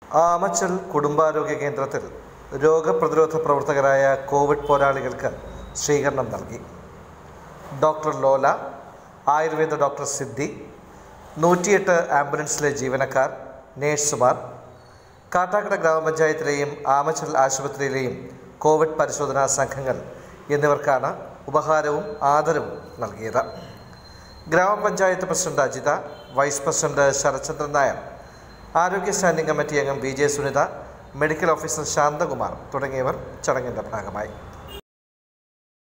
ആമച്ചൽ കുടുംബാരോഗ്യ കേന്ദ്രത്തിൽ രോഗപ്രതിരോധ പ്രവർത്തകരായ കോവിഡ് പോരാളികൾക്ക് സ്വീകരണം നൽകി ഡോക്ടർ ലോല ആയുർവേദ ഡോക്ടർ സിദ്ധി നൂറ്റിയെട്ട് ആംബുലൻസിലെ ജീവനക്കാർ നേഴ്സുമാർ കാട്ടാക്കട ഗ്രാമപഞ്ചായത്തിലെയും ആമച്ചൽ ആശുപത്രിയിലെയും കോവിഡ് പരിശോധനാ സംഘങ്ങൾ എന്നിവർക്കാണ് ഉപഹാരവും ആദരവും നൽകിയത് ഗ്രാമപഞ്ചായത്ത് president Ajitha vice president Sarathchandran Nair ആരോഗ്യ സ്റ്റാൻഡിംഗ് കമ്മിറ്റി അംഗം V J Sunitha medical officer Santhakumar തുടങ്ങിയവർ ചടങ്ങിൻ്റെ ഭാഗമായി